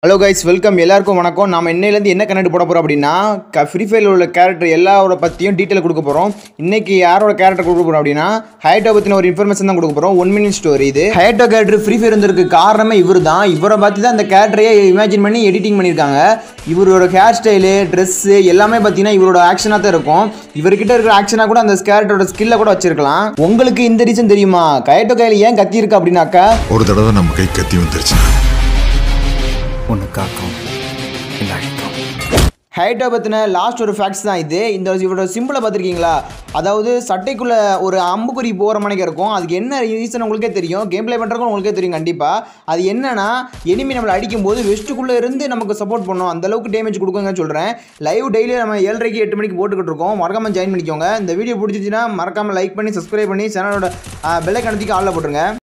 hello guys welcome எல்லாருக்கும் வணக்கம் நம்ம இன்னையிலேருந்து என்ன கனெக்ட் போட போகிறோம் அப்படின்னா க ஃப்ரீ ஃபயரில் உள்ள கேரக்டர் எல்லாரோட பற்றியும் டீட்டெயில் கொடுக்க போகிறோம் இன்னைக்கு யாரோட கேரக்டர் கொடுக்க போகிறோம் அப்படின்னா ஹயட்டோ பற்றின ஒரு இன்ஃபர்மேஷன் தான் கொடுக்க போகிறோம் ஒன் மினிட் ஸ்டோரி இது ஹயட்டோ கேரக்டர் ஃப்ரீ ஃபயர் இருந்ததுக்கு காரணமே இவர் தான் இவரை பற்றி தான் இந்த கேரக்டரையே இமேஜின் பண்ணி எடிட்டிங் பண்ணியிருக்காங்க இவரோட ஹேர் ஸ்டைலு ட்ரெஸ்ஸு எல்லாமே பார்த்தீங்கன்னா இவரோட ஆக்ஷனாக தான் இருக்கும் இவர்கிட்ட இருக்கிற ஆக்ஷனாக கூட அந்த கேரக்டரோட ஸ்கில்லை கூட வச்சிருக்கலாம் உங்களுக்கு இந்த ரீசன் தெரியுமா கயட்டோ கையில் ஏன் கத்தி இருக்கு அப்படின்னாக்கா ஒரு தடவை நம்ம கை கத்தி வந்துருச்சு ஒன்று காக்கும் இல்லை அழிக்கும் ஹைட்டை பற்றின லாஸ்ட் ஒரு ஃபேக்ட்ஸ் தான் இது இந்த இவரோட சிம்பிளை பார்த்துருக்கீங்களா அதாவது சட்டைக்குள்ளே ஒரு அம்புக்குறி போகிற மணிக்கு இருக்கும் அதுக்கு என்ன ரீசன் உங்களுக்கே தெரியும் கேம் ப்ளே பண்ணுறக்கும் உங்களுக்கே தெரியும் கண்டிப்பாக அது என்னன்னா எனிமி நம்மளை அடிக்கும்போது வெஸ்ட்டுக்குள்ளே இருந்து நமக்கு சப்போர்ட் பண்ணும் அந்த அளவுக்கு டேமேஜ் கொடுக்குங்க சொல்கிறேன் லைவ் டெய்லி நம்ம ஏழரைக்கு எட்டு மணிக்கு போட்டுக்கிட்டு இருக்கோம் மறக்காமல் ஜாயின் பண்ணிக்கோங்க இந்த வீடியோ பிடிச்சிச்சின்னா மறக்காமல் லைக் பண்ணி சப்ஸ்கிரைப் பண்ணி சேனலோட பெல்லை கணத்துக்கு ஆளில் போட்டுருங்க